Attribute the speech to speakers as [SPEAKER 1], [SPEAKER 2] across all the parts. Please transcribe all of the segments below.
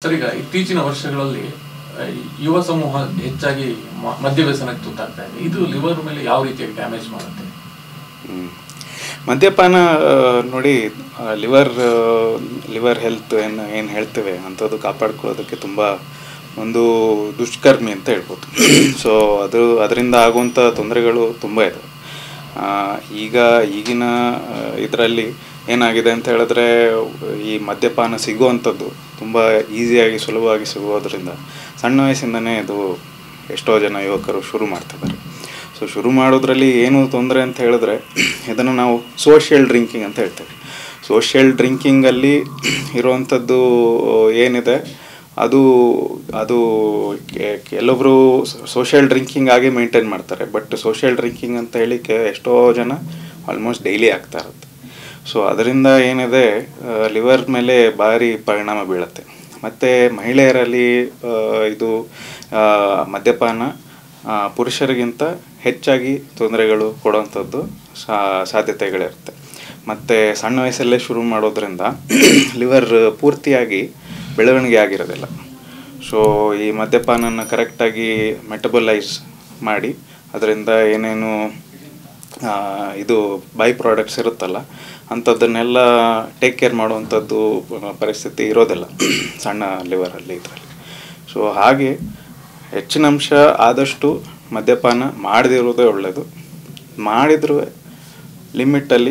[SPEAKER 1] Sir ಈಗ ಇತ್ತೀಚಿನ ವರ್ಷಗಳಲ್ಲಿ ಆ, ಯುವ ಸಮೂಹ ಹೆಚ್ಚಾಗಿ ಮ- ಮದ್ಯ ವ್ಯಸನಕ್ಕೆ ತುತ್ತಾಗ್ತಾ ಇದೆ ಇದು ಲಿವರ್ ಮೇಲೆ ಯಾವ ರೀತಿಯಾಗಿ ಡ್ಯಾಮೇಜ್ ಮಾಡುತ್ತೆ
[SPEAKER 2] ಹ್ಮ್. ಮದ್ಯಪಾನ ಆ, ನೋಡಿ ಲಿವರ್ ಲಿವರ್ ಹೆಲ್ತ್ ಏನು ಏನು ಹೇಳ್ತೇವೆ ಅಂಥದ್ದು ಕಾಪಾಡ್ಕೊಳ್ಳೋದಕ್ಕೆ ತುಂಬ ಒಂದು ದುಷ್ಕರ್ಮಿ ಅಂತ ಹೇಳ್ಬೋದು ಸೊ ಅದು ಅದರಿಂದ ಆಗುವಂಥ ತೊಂದರೆಗಳು ತುಂಬ ಇದೆ ಆ, ಈಗ ಈಗಿನ ಇದರಲ್ಲಿ ಏನಾಗಿದೆ ಅಂತ ಹೇಳಿದ್ರೆ ಈ ಮದ್ಯಪಾನ ಸಿಗುವಂಥದ್ದು ತುಂಬ ಈಸಿಯಾಗಿ ಸುಲಭವಾಗಿ ಸಿಗೋದ್ರಿಂದ ಸಣ್ಣ ವಯಸ್ಸಿಂದನೇ ಇದು ಎಷ್ಟೋ ಜನ ಯುವಕರು ಶುರು ಮಾಡ್ತಿದ್ದಾರೆ ಸೊ ಶುರು ಮಾಡೋದ್ರಲ್ಲಿ ಏನು ತೊಂದರೆ ಅಂತ ಹೇಳಿದ್ರೆ ಇದನ್ನು ನಾವು ಸೋಷಿಯಲ್ ಡ್ರಿಂಕಿಂಗ್ ಅಂತ ಹೇಳ್ತೇವೆ ಸೋಷಿಯಲ್ ಡ್ರಿಂಕಿಂಗಲ್ಲಿ ಇರುವಂಥದ್ದು ಏನಿದೆ ಅದು ಅದು ಕೆ- ಕೆಲವೊಬ್ರು ಸೋಷಿಯಲ್ ಡ್ರಿಂಕಿಂಗ್ ಆಗಿ ಮೇಂಟೈನ್ ಮಾಡ್ತಾರೆ ಬಟ್ ಸೋಷಿಯಲ್ ಡ್ರಿಂಕಿಂಗ್ ಅಂತ ಹೇಳಿಕ್ಕೆ ಎಷ್ಟೋ ಜನ ಆಲ್ಮೋಸ್ಟ್ ಡೈಲಿ ಆಗ್ತಾ ಇರುತ್ತೆ ಸೊ ಅದರಿಂದ ಏನಿದೆ ಲಿವರ್ ಮೇಲೆ ಭಾರಿ ಪರಿಣಾಮ ಬೀಳುತ್ತೆ ಮತ್ತು ಮಹಿಳೆಯರಲ್ಲಿ ಆ, ಇದು ಆ, ಮದ್ಯಪಾನ ಆ, ಪುರುಷರಿಗಿಂತ ಹೆಚ್ಚಾಗಿ ತೊಂದರೆಗಳು ಕೊಡುವಂಥದ್ದು ಸಾ ಸಾಧ್ಯತೆಗಳಿರುತ್ತೆ ಮತ್ತು ಸಣ್ಣ ವಯಸ್ಸಲ್ಲೇ ಶುರು ಮಾಡೋದ್ರಿಂದ ಲಿವರ್ ಪೂರ್ತಿಯಾಗಿ ಬೆಳವಣಿಗೆ ಆಗಿರೋದಿಲ್ಲ ಸೊ ಈ ಮದ್ಯಪಾನನ ಕರೆಕ್ಟಾಗಿ ಮೆಟಬಲೈಸ್ ಮಾಡಿ ಅದರಿಂದ ಏನೇನು ಆ, ಇದು ಬೈ ಪ್ರಾಡಕ್ಟ್ಸ್ ಇರುತ್ತಲ್ಲ ಅಂಥದ್ದನ್ನೆಲ್ಲ ಟೇಕ್ ಕೇರ್ ಮಾಡುವಂಥದ್ದು ಪರಿಸ್ಥಿತಿ ಇರೋದಿಲ್ಲ ಸಣ್ಣ ಲಿವರಲ್ಲಿ ಇದರಲ್ಲಿ ಸೊ ಹಾಗೆ ಹೆಚ್ಚಿನ ಅಂಶ ಆದಷ್ಟು ಮದ್ಯಪಾನ ಮಾಡದಿರೋದೇ ಒಳ್ಳೆಯದು ಮಾಡಿದ್ರೂ ಲಿಮಿಟಲ್ಲಿ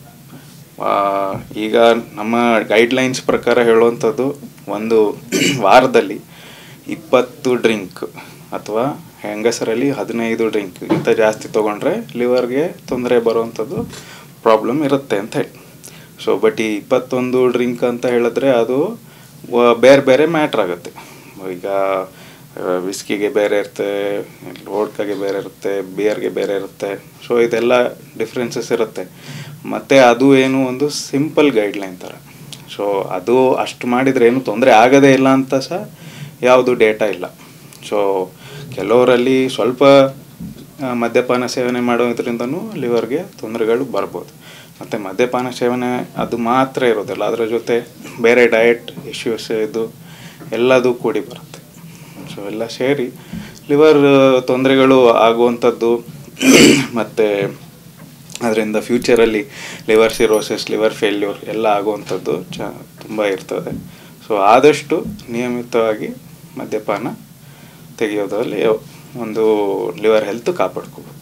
[SPEAKER 2] ಈಗ ನಮ್ಮ ಗೈಡ್ಲೈನ್ಸ್ ಪ್ರಕಾರ ಹೇಳುವಂಥದ್ದು ಒಂದು ವಾರದಲ್ಲಿ ಇಪ್ಪತ್ತು ಡ್ರಿಂಕ್ ಅಥವಾ ಹೆಂಗಸರಲ್ಲಿ ಹದಿನೈದು ಡ್ರಿಂಕ್ ಇಂಥ ಜಾಸ್ತಿ ತೊಗೊಂಡ್ರೆ ಲಿವರ್ಗೆ ತೊಂದರೆ ಬರುವಂಥದ್ದು ಪ್ರಾಬ್ಲಮ್ ಇರುತ್ತೆ ಅಂತ ಹೇಳಿ ಸೊ ಬಟ್ ಈ ಇಪ್ಪತ್ತೊಂದು ಡ್ರಿಂಕ್ ಅಂತ ಹೇಳಿದ್ರೆ ಅದು ವ- ಬೇರೆ ಬೇರೆ ಮ್ಯಾಟ್ರ್ ಆಗುತ್ತೆ ಈಗ ವಿಸ್ಕಿಗೆ ಬೇರೆ ಇರುತ್ತೆ ವೋಡ್ಕಾಗೆ ಬೇರೆ ಇರುತ್ತೆ ಬಿಯರ್ಗೆ ಬೇರೆ ಇರುತ್ತೆ ಸೊ ಇದೆಲ್ಲ ಡಿಫ್ರೆನ್ಸಸ್ ಇರುತ್ತೆ ಮತ್ತು ಅದು ಏನು ಒಂದು ಸಿಂಪಲ್ ಗೈಡ್ಲೈನ್ ಥರ ಸೊ ಅದು ಅಷ್ಟು ಮಾಡಿದರೆ ಏನು ತೊಂದರೆ ಆಗದೇ ಇಲ್ಲ ಅಂತ ಸಹ ಯಾವುದು ಡೇಟಾ ಇಲ್ಲ ಸೊ ಕೆಲವರಲ್ಲಿ ಸ್ವಲ್ಪ ಆ, ಮದ್ಯಪಾನ ಸೇವನೆ ಮಾಡೋದ್ರಿಂದನೂ ಲಿವರ್ಗೆ ತೊಂದರೆಗಳು ಬರ್ಬೋದು ಮತ್ತು ಮದ್ಯಪಾನ ಸೇವನೆ ಅದು ಮಾತ್ರ ಇರೋದಿಲ್ಲ ಅದರ ಜೊತೆ ಬೇರೆ ಡಯಟ್ ಇಶ್ಯೂಸ್ ಇದು ಎಲ್ಲದೂ ಕೂಡಿ ಬರುತ್ತೆ ಸೊ ಎಲ್ಲ ಸೇರಿ ಲಿವರ್ ತೊಂದರೆಗಳು ಆಗುವಂಥದ್ದು ಮತ್ತು ಅದರಿಂದ ಫ್ಯೂಚರಲ್ಲಿ ಲಿವರ್ ಸಿರೋಸಿಸ್ ಲಿವರ್ ಫೇಲ್ಯೂರ್ ಎಲ್ಲ ಆಗುವಂಥದ್ದು ಚ ತುಂಬ ಇರ್ತದೆ ಸೊ ಆದಷ್ಟು ನಿಯಮಿತವಾಗಿ ಮದ್ಯಪಾನ ತೆಗೆಯೋದ್ರಲ್ಲಿ ಒಂದು ಲಿವರ್ ಹೆಲ್ತ್ ಕಾಪಾಡ್ಕೋಬೋದು